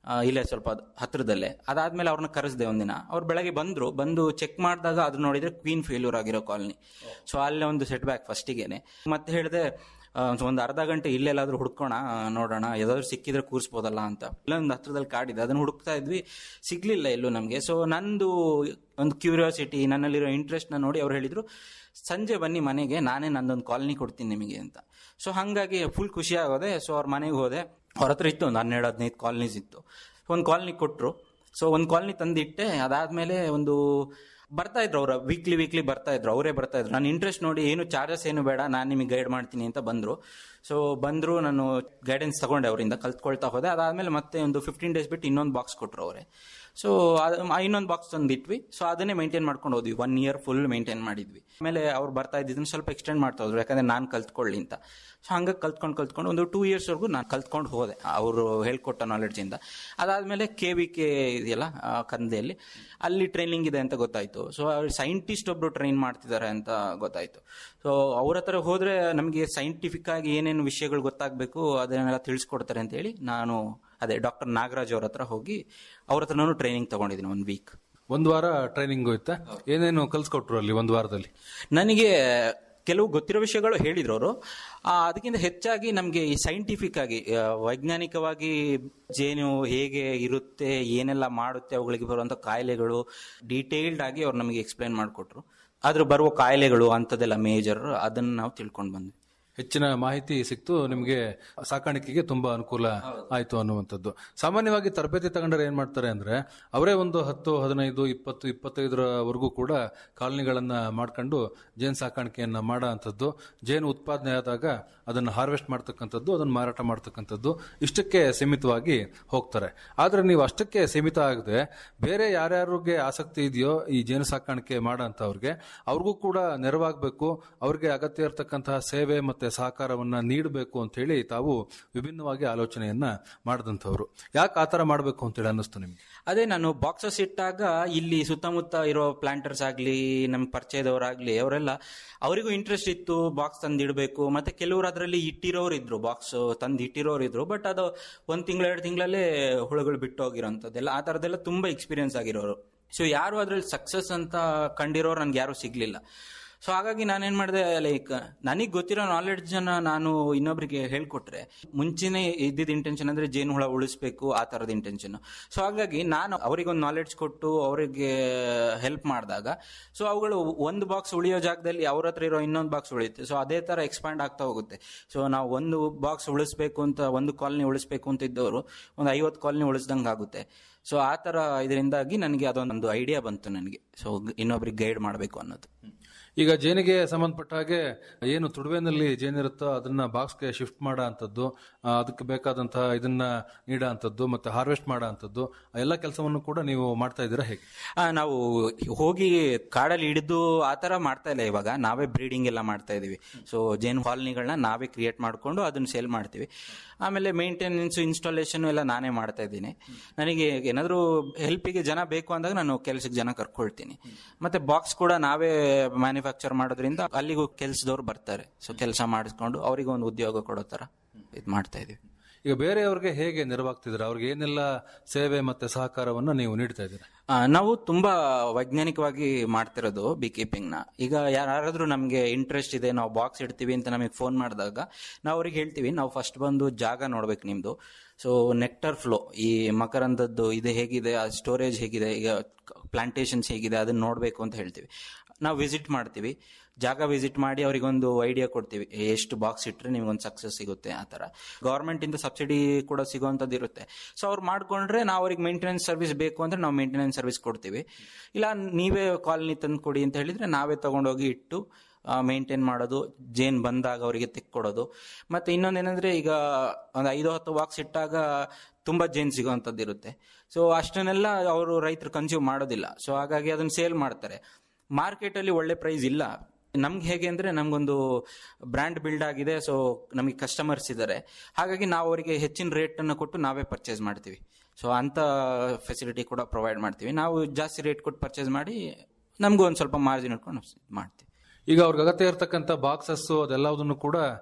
ಆ, ಇಲ್ಲೇ ಸ್ವಲ್ಪ ಅದ್- ಹತ್ರದಲ್ಲೇ ಅದಾದ್ಮೇಲೆ ಅವ್ರನ್ನ ಕರೆಸ್ದೆ ಒಂದಿನ ಅವ್ರು ಬೆಳಗ್ಗೆ ಬಂದ್ರು ಬಂದು ಚೆಕ್ ಮಾಡಿದಾಗ ಅದು ನೋಡಿದ್ರೆ ಕ್ವೀನ್ ಫೇಲ್ಯೂರ್ ಆಗಿರೋ ಕಾಲನಿ ಸೊ ಅಲ್ಲೇ ಒಂದು ಸೆಟ್ ಬ್ಯಾಕ್ ಫಸ್ಟಿಗೆನೆ ಮತ್ತೆ ಹೇಳಿದೆ ಒಂದು ಅರ್ಧ ಗಂಟೆ ಇಲ್ಲೆಲ್ಲಾದ್ರೂ ಹುಡ್ಕೋಣ ಆ, ನೋಡೋಣ ಯಾವ್ದಾದ್ರು ಸಿಕ್ಕಿದ್ರೆ ಕೂರಿಸ್ಬೋದಲ್ಲ ಅಂತ ಇಲ್ಲೊಂದು ಹತ್ರದಲ್ಲಿ ಕಾಡಿದೆ ಅದನ್ನ ಹುಡುಕ್ತಾ ಇದ್ವಿ ಸಿಗ್ಲಿಲ್ಲ ಎಲ್ಲೂ ನಮಗೆ ಸೊ ನಂದು ಒಂದು ಕ್ಯೂರಿಯಾಸಿಟಿ ನನ್ನಲ್ಲಿರೋ ಇಂಟ್ರೆಸ್ಟ್ನ ನೋಡಿ ಅವ್ರು ಹೇಳಿದ್ರು ಸಂಜೆ ಬನ್ನಿ ಮನೆಗೆ ನಾನೇ ನಂದೊಂದು ಕಾಲನಿ ಕೊಡ್ತೀನಿ ನಿಮಗೆ ಅಂತ ಸೊ ಹಾಗಾಗಿ ಫುಲ್ ಖುಷಿ ಆಗೋದೆ ಸೊ ಅವ್ರ ಮನೆಗೆ ಹೋದೆ ಅವ್ರ ಹತ್ರ ಇತ್ತು ಒಂದು ಹನ್ನೆರಡು ಹದಿನೈದು ಕಾಲನೀಸ್ ಇತ್ತು ಒಂದು ಕಾಲನಿ ಕೊಟ್ಟರು ಸೊ ಒಂದು ಕಾಲನಿ ತಂದಿಟ್ಟೆ ಅದಾದ್ಮೇಲೆ ಒಂದು ಬರ್ತಾ ಇದ್ರು ಅವ್ರ ವೀಕ್ಲಿ ವೀಕ್ಲಿ ಬರ್ತಾ ಇದ್ರು ಅವರೇ ಬರ್ತಾ ಇದ್ರು ನನ್ನ ಇಂಟ್ರೆಸ್ಟ್ ನೋಡಿ ಏನು ಚಾರ್ಜಸ್ ಏನು ಬೇಡ ನಾನು ನಿಮಗೆ ಗೈಡ್ ಮಾಡ್ತೀನಿ ಅಂತ ಬಂದ್ರು ಸೊ ಬಂದ್ರು ನಾನು ಗೈಡೆನ್ಸ್ ತಗೊಂಡೆ ಅವರಿಂದ ಕಲ್ತ್ಕೊಳ್ತಾ ಹೋದೆ ಅದಾದ್ಮೇಲೆ ಮತ್ತೆ ಒಂದು ಫಿಫ್ಟೀನ್ ಡೇಸ್ ಬಿಟ್ಟು ಇನ್ನೊಂದು ಬಾಕ್ಸ್ ಕೊಟ್ಟರು ಅವರೇ ಸೊ ಇನ್ನೊಂದು ಬಾಕ್ಸ್ ತಂದಿಟ್ವಿ ಸೊ ಅದನ್ನೇ ಮೇಂಟೈನ್ ಮಾಡ್ಕೊಂಡು ಹೋದ್ವಿ ಒನ್ ಇಯರ್ ಫುಲ್ ಮೇಂಟೈನ್ ಮಾಡಿದ್ವಿ ಆಮೇಲೆ ಅವ್ರು ಬರ್ತಾ ಇದ್ದಿದ್ದನ್ನು ಸ್ವಲ್ಪ ಎಕ್ಸ್ಟೆಂಡ್ ಮಾಡ್ತಾ ಹೋದ್ರು ಯಾಕಂದ್ರೆ ನಾನು ಕಲ್ತ್ಕೊಳ್ಳಿ ಅಂತ ಸೊ ಹಂಗೆ ಕಲ್ತ್ಕೊಂಡು ಕಲ್ತ್ಕೊಂಡು ಒಂದು ಟೂ ಇಯರ್ಸ್ವರೆಗೂ ನಾನು ಕಲ್ತ್ಕೊಂಡು ಹೋದೆ ಅವರು ಹೇಳ್ಕೊಟ್ಟ ನಾಲೆಡ್ಜಿಂದ ಅದಾದ್ಮೇಲೆ ಕೆ ವಿ ಕೆ ಇದೆಯಲ್ಲ ಆ, ಕಂದೆಯಲ್ಲಿ ಅಲ್ಲಿ ಟ್ರೈನಿಂಗ್ ಇದೆ ಅಂತ ಗೊತ್ತಾಯ್ತು ಸೊ ಸೈಂಟಿಸ್ಟ್ ಒಬ್ರು ಟ್ರೈನ್ ಮಾಡ್ತಿದ್ದಾರೆ ಅಂತ ಗೊತ್ತಾಯ್ತು ಸೊ ಅವ್ರ ಹತ್ರ ಹೋದ್ರೆ ನಮಗೆ ಸೈಂಟಿಫಿಕ್ ಆಗಿ ಏನೇನು ವಿಷಯಗಳು ಗೊತ್ತಾಗಬೇಕು ಅದನ್ನೆಲ್ಲ ತಿಳಿಸ್ಕೊಡ್ತಾರೆ ಅಂತ ಹೇಳಿ ನಾನು ಅದೇ ಡಾಕ್ಟರ್ ನಾಗರಾಜ್ ಅವ್ರ ಹತ್ರ ಹೋಗಿ ಅವ್ರ ಹತ್ರ ನಾನು ಟ್ರೈನಿಂಗ್ ತಗೊಂಡಿದ್ದೀನಿ ಒಂದು ವೀಕ್ ಒಂದು ವಾರ ಟ್ರೈನಿಂಗ್ ಹೋಯ್ತಾ ಏನೇನು ಕಲ್ಸ್ಕೊಟ್ರು ಅಲ್ಲಿ ಒಂದು ವಾರದಲ್ಲಿ ನನಗೆ ಕೆಲವು ಗೊತ್ತಿರೋ ವಿಷಯಗಳು ಹೇಳಿದ್ರು ಅವರು ಅದಕ್ಕಿಂತ ಹೆಚ್ಚಾಗಿ ನಮಗೆ ಈ ಸೈಂಟಿಫಿಕ್ ಆಗಿ ಆ, ವೈಜ್ಞಾನಿಕವಾಗಿ ಜೇನು ಹೇಗೆ ಇರುತ್ತೆ ಏನೆಲ್ಲ ಮಾಡುತ್ತೆ ಅವುಗಳಿಗೆ ಬರುವಂತ ಕಾಯಿಲೆಗಳು ಡೀಟೇಲ್ಡ್ ಆಗಿ ಅವ್ರು ನಮಗೆ ಎಕ್ಸ್ಪ್ಲೈನ್ ಮಾಡಿಕೊಟ್ರು ಅದ್ರ ಬರುವ ಕಾಯಿಲೆಗಳು ಅಂಥದ್ದೆಲ್ಲ ಮೇಜರ್ ಅದನ್ನ ನಾವು ತಿಳ್ಕೊಂಡು ಬಂದ್ವಿ ಹೆಚ್ಚಿನ ಮಾಹಿತಿ ಸಿಕ್ತು ನಿಮಗೆ ಸಾಕಾಣಿಕೆಗೆ ತುಂಬಾ ಅನುಕೂಲ ಆಯ್ತು ಅನ್ನುವಂಥದ್ದು ಸಾಮಾನ್ಯವಾಗಿ ತರಬೇತಿ ತಗೊಂಡ್ರೆ ಏನ್ ಮಾಡ್ತಾರೆ ಅಂದ್ರೆ ಅವರೇ ಒಂದು ಹತ್ತು ಹದಿನೈದು ಇಪ್ಪತ್ತು ಇಪ್ಪತ್ತೈದರವರೆಗೂ ಕೂಡ ಕಾಲನಿಗಳನ್ನ ಮಾಡ್ಕೊಂಡು ಜೇನು ಸಾಕಾಣಿಕೆಯನ್ನ ಮಾಡೋ ಅಂಥದ್ದು ಜೇನು ಉತ್ಪಾದನೆ ಆದಾಗ ಅದನ್ನು ಹಾರ್ವೆಸ್ಟ್ ಮಾಡ್ತಕ್ಕಂಥದ್ದು ಅದನ್ನು ಮಾರಾಟ ಮಾಡ್ತಕ್ಕಂಥದ್ದು ಇಷ್ಟಕ್ಕೆ ಸೀಮಿತವಾಗಿ ಹೋಗ್ತಾರೆ ಆದ್ರೆ ನೀವು ಅಷ್ಟಕ್ಕೆ ಸೀಮಿತ ಆಗದೆ ಬೇರೆ ಯಾರ್ಯಾರಿಗೆ ಆಸಕ್ತಿ ಇದೆಯೋ ಈ ಜೇನು ಸಾಕಾಣಿಕೆ ಮಾಡೋ ಅಂಥವ್ರಿಗೆ ಅವ್ರಿಗೂ ಕೂಡ ನೆರವಾಗಬೇಕು ಅವ್ರಿಗೆ ಅಗತ್ಯ ಇರತಕ್ಕಂತಹ ಸೇವೆ ಮತ್ತೆ ಸಹಕಾರವನ್ನ ನೀಡಬೇಕು ಅಂತ ಹೇಳಿ ತಾವು ವಿಭಿನ್ನವಾಗಿ ಆಲೋಚನೆಯನ್ನ ಮಾಡಿದಂಥವ್ರು ಯಾಕೆ ಆತರ ಮಾಡಬೇಕು ಅಂತೇಳಿ ಅನ್ನಿಸ್ತು ನಿಮ್ಗೆ ಅದೇ ನಾನು ಬಾಕ್ಸಸ್ ಇಟ್ಟಾಗ ಇಲ್ಲಿ ಸುತ್ತಮುತ್ತ ಇರೋ ಪ್ಲಾಂಟರ್ಸ್ ಆಗ್ಲಿ ನಮ್ ಪರಿಚಯದವರಾಗ್ಲಿ ಅವರೆಲ್ಲ ಅವರಿಗೂ ಇಂಟ್ರೆಸ್ಟ್ ಇತ್ತು ಬಾಕ್ಸ್ ತಂದು ಇಡಬೇಕು ಮತ್ತೆ ಕೆಲವರು ಅದರಲ್ಲಿ ಇಟ್ಟಿರೋರು ಇದ್ರು ಬಾಕ್ಸ್ ತಂದು ಇಟ್ಟಿರೋರು ಇದ್ರು ಬಟ್ ಅದು ಒಂದ್ ತಿಂಗಳ ಎರಡು ತಿಂಗಳಲ್ಲೇ ಹುಳುಗಳು ಬಿಟ್ಟು ಹೋಗಿರೋಂಥದ್ದೆಲ್ಲ ಆ ತರದೆಲ್ಲ ತುಂಬಾ ಎಕ್ಸ್ಪೀರಿಯನ್ಸ್ ಆಗಿರೋರು ಸೊ ಯಾರು ಅದ್ರಲ್ಲಿ ಸಕ್ಸಸ್ ಅಂತ ಕಂಡಿರೋರು ನನ್ಗೆ ಯಾರು ಸಿಗ್ಲಿಲ್ಲ ಸೊ ಹಾಗಾಗಿ ನಾನೇನ್ ಮಾಡಿದೆ ಲೈಕ್ ನನಗೆ ಗೊತ್ತಿರೋ ನಾಲೆಡ್ಜ್ ಅನ್ನ ನಾನು ಇನ್ನೊಬ್ರಿಗೆ ಹೇಳ್ಕೊಟ್ರೆ ಮುಂಚೆನೆ ಇದ್ದಿದ್ದ ಇಂಟೆನ್ಷನ್ ಅಂದ್ರೆ ಜೇನು ಹುಳ ಉಳಿಸ್ಬೇಕು ಆ ತರದ ಇಂಟೆನ್ಷನ್ ಸೊ ಹಾಗಾಗಿ ನಾನು ಅವರಿಗೊಂದು ನಾಲೆಡ್ಜ್ ಕೊಟ್ಟು ಅವರಿಗೆ ಹೆಲ್ಪ್ ಮಾಡಿದಾಗ ಸೊ ಅವುಗಳು ಒಂದು ಬಾಕ್ಸ್ ಉಳಿಯೋ ಜಾಗದಲ್ಲಿ ಅವ್ರ ಹತ್ರ ಇರೋ ಇನ್ನೊಂದು ಬಾಕ್ಸ್ ಉಳಿಯುತ್ತೆ ಸೊ ಅದೇ ತರ ಎಕ್ಸ್ಪ್ಯಾಂಡ್ ಆಗ್ತಾ ಹೋಗುತ್ತೆ ಸೊ ನಾವು ಒಂದು ಬಾಕ್ಸ್ ಉಳಿಸ್ಬೇಕು ಅಂತ ಒಂದು ಕಾಲನಿ ಉಳಿಸ್ಬೇಕು ಅಂತ ಇದ್ದವರು ಒಂದು ಐವತ್ತು ಕಾಲನಿ ಉಳಿಸ್ದಂಗೆ ಆಗುತ್ತೆ ಸೊ ಆ ತರ ಇದರಿಂದಾಗಿ ನನಗೆ ಅದೊಂದು ಐಡಿಯಾ ಬಂತು ನನಗೆ ಸೊ ಇನ್ನೊಬ್ರಿಗೆ ಗೈಡ್ ಮಾಡಬೇಕು ಅನ್ನೋದು ಈಗ ಜೇನಿಗೆ ಸಂಬಂಧಪಟ್ಟ ಹಾಗೆ ಏನು ತುಡುವೆನಲ್ಲಿ ಜೇನಿರುತ್ತೋ ಅದನ್ನ ಬಾಕ್ಸ್ಗೆ ಶಿಫ್ಟ್ ಮಾಡೋ ಅಂಥದ್ದು ಆ, ಅದಕ್ಕೆ ಬೇಕಾದಂತಹ ಇದನ್ನ ನೀಡೋ ಅಂಥದ್ದು ಮತ್ತೆ ಹಾರ್ವೆಸ್ಟ್ ಮಾಡೋ ಅಂಥದ್ದು ಆ ಎಲ್ಲ ಕೆಲಸವನ್ನು ಕೂಡ ನೀವು ಮಾಡ್ತಾ ಇದ್ದೀರಾ ಹೇಗೆ ಆ, ನಾವು ಹೋಗಿ ಕಾಡಲ್ಲಿ ಹಿಡಿದು ಆ ತರ ಮಾಡ್ತಾ ಇಲ್ಲ ಇವಾಗ ನಾವೇ ಬ್ರೀಡಿಂಗ್ ಎಲ್ಲ ಮಾಡ್ತಾ ಇದೀವಿ ಸೊ ಜೇನು ಕಾಲನಿಗಳನ್ನ ನಾವೇ ಕ್ರಿಯೇಟ್ ಮಾಡ್ಕೊಂಡು ಅದನ್ನ ಸೇಲ್ ಮಾಡ್ತೀವಿ ಆಮೇಲೆ ಮೇಂಟೆನೆನ್ಸ್ ಇನ್ಸ್ಟಾಲೇಷನ್ ಎಲ್ಲ ನಾನೇ ಮಾಡ್ತಾ ಇದ್ದೀನಿ ನನಗೆ ಏನಾದರೂ ಹೆಲ್ಪಿಗೆ ಜನ ಬೇಕು ಅಂದಾಗ ನಾನು ಕೆಲ್ಸಕ್ಕೆ ಜನ ಕರ್ಕೊಳ್ತೀನಿ ಮತ್ತೆ ಬಾಕ್ಸ್ ಕೂಡ ನಾವೇ ಮ್ಯಾನುಫ್ಯಾಕ್ಚರ್ ಮಾಡೋದ್ರಿಂದ ಅಲ್ಲಿಗೂ ಕೆಲಸದವ್ರು ಬರ್ತಾರೆ ಸೊ ಕೆಲಸ ಮಾಡಿಸ್ಕೊಂಡು ಅವರಿಗೆ ಒಂದು ಉದ್ಯೋಗ ಕೊಡೋ ತರ ಇದು ಮಾಡ್ತಾ ಇದೀವಿ ಈಗ ಬೇರೆಯವ್ರಿಗೆ ಹೇಗೆ ನೆರವಾಗ್ತಿದ್ದೀರಾ ಅವ್ರಿಗೆ ಏನೆಲ್ಲ ಸೇವೆ ಮತ್ತೆ ಸಹಕಾರವನ್ನ ನೀವು ನೀಡ್ತಾ ಇದ್ದೀರಾ ಆ, ನಾವು ತುಂಬಾ ವೈಜ್ಞಾನಿಕವಾಗಿ ಮಾಡ್ತಿರೋದು ಬಿ ಕೀಪಿಂಗ್ ನ ಈಗ ಯಾರಾದ್ರೂ ನಮಗೆ ಇಂಟ್ರೆಸ್ಟ್ ಇದೆ ನಾವು ಬಾಕ್ಸ್ ಇಡ್ತೀವಿ ಅಂತ ನಮಗೆ ಫೋನ್ ಮಾಡಿದಾಗ ನಾವು ಅವ್ರಿಗೆ ಹೇಳ್ತೀವಿ ನಾವು ಫಸ್ಟ್ ಬಂದು ಜಾಗ ನೋಡ್ಬೇಕು ನಿಮ್ದು ಸೊ ನೆಕ್ಟರ್ ಫ್ಲೋ ಈ ಮಕರಂದದ್ದು ಇದು ಹೇಗಿದೆ ಆ ಸ್ಟೋರೇಜ್ ಹೇಗಿದೆ ಈಗ ಪ್ಲಾಂಟೇಶನ್ಸ್ ಹೇಗಿದೆ ಅದನ್ನ ನೋಡ್ಬೇಕು ಅಂತ ಹೇಳ್ತೀವಿ ನಾವು ವಿಸಿಟ್ ಮಾಡ್ತೀವಿ ಜಾಗ ವಿಸಿಟ್ ಮಾಡಿ ಅವರಿಗೊಂದು ಐಡಿಯಾ ಕೊಡ್ತೀವಿ ಎಷ್ಟು ಬಾಕ್ಸ್ ಇಟ್ಟರೆ ನಿಮ್ಗೊಂದು ಸಕ್ಸಸ್ ಸಿಗುತ್ತೆ ಆ ಥರ ಗೌರ್ಮೆಂಟ್ ಇಂದ ಸಬ್ಸಿಡಿ ಕೂಡ ಸಿಗುವಂಥದ್ದು ಇರುತ್ತೆ ಸೊ ಅವ್ರು ಮಾಡ್ಕೊಂಡ್ರೆ ನಾವು ಅವ್ರಿಗೆ ಮೇಂಟೆನೆನ್ಸ್ ಸರ್ವಿಸ್ ಬೇಕು ಅಂದ್ರೆ ನಾವು ಮೇಂಟೆನೆನ್ಸ್ ಸರ್ವಿಸ್ ಕೊಡ್ತೀವಿ ಇಲ್ಲ ನೀವೇ ಕಾಲನಿ ತಂದು ಕೊಡಿ ಅಂತ ಹೇಳಿದ್ರೆ ನಾವೇ ತಗೊಂಡೋಗಿ ಇಟ್ಟು ಮೇಂಟೈನ್ ಮಾಡೋದು ಜೇನ್ ಬಂದಾಗ ಅವರಿಗೆ ತೆಕ್ಕೊಡೋದು ಮತ್ತೆ ಇನ್ನೊಂದೇನಂದ್ರೆ ಈಗ ಒಂದು ಐದು ಹತ್ತು ಬಾಕ್ಸ್ ಇಟ್ಟಾಗ ತುಂಬಾ ಜೇನ್ ಸಿಗುವಂಥದ್ದು ಇರುತ್ತೆ ಸೊ ಅಷ್ಟನ್ನೆಲ್ಲ ಅವರು ರೈತರು ಕನ್ಸ್ಯೂಮ್ ಮಾಡೋದಿಲ್ಲ ಸೊ ಹಾಗಾಗಿ ಅದನ್ನ ಸೇಲ್ ಮಾಡ್ತಾರೆ ಮಾರ್ಕೆಟ್ ಅಲ್ಲಿ ಒಳ್ಳೆ ಪ್ರೈಸ್ ಇಲ್ಲ ನಮ್ಗೆ ಹೇಗೆ ಅಂದ್ರೆ ನಮ್ಗೊಂದು ಬ್ರ್ಯಾಂಡ್ ಬಿಲ್ಡ್ ಆಗಿದೆ ಸೊ ನಮಗೆ ಕಸ್ಟಮರ್ಸ್ ಇದ್ದಾರೆ ಹಾಗಾಗಿ ನಾವು ಅವರಿಗೆ ಹೆಚ್ಚಿನ ರೇಟ್ ಅನ್ನು ಕೊಟ್ಟು ನಾವೇ ಪರ್ಚೇಸ್ ಮಾಡ್ತೀವಿ ಸೊ ಅಂತ ಫೆಸಿಲಿಟಿ ಕೂಡ ಪ್ರೊವೈಡ್ ಮಾಡ್ತೀವಿ ನಾವು ಜಾಸ್ತಿ ರೇಟ್ ಕೊಟ್ಟು ಪರ್ಚೇಸ್ ಮಾಡಿ ನಮಗೂ ಒಂದು ಸ್ವಲ್ಪ ಮಾರ್ಜಿನ್ ಇಟ್ಕೊಂಡು ಮಾಡ್ತೀವಿ ಈಗ ಅವ್ರಿಗೆ ಅಗತ್ಯ ಇರತಕ್ಕಂತ ಬಾಕ್ಸಸ್ ಅದೆಲ್ಲದನ್ನು ಕೂಡ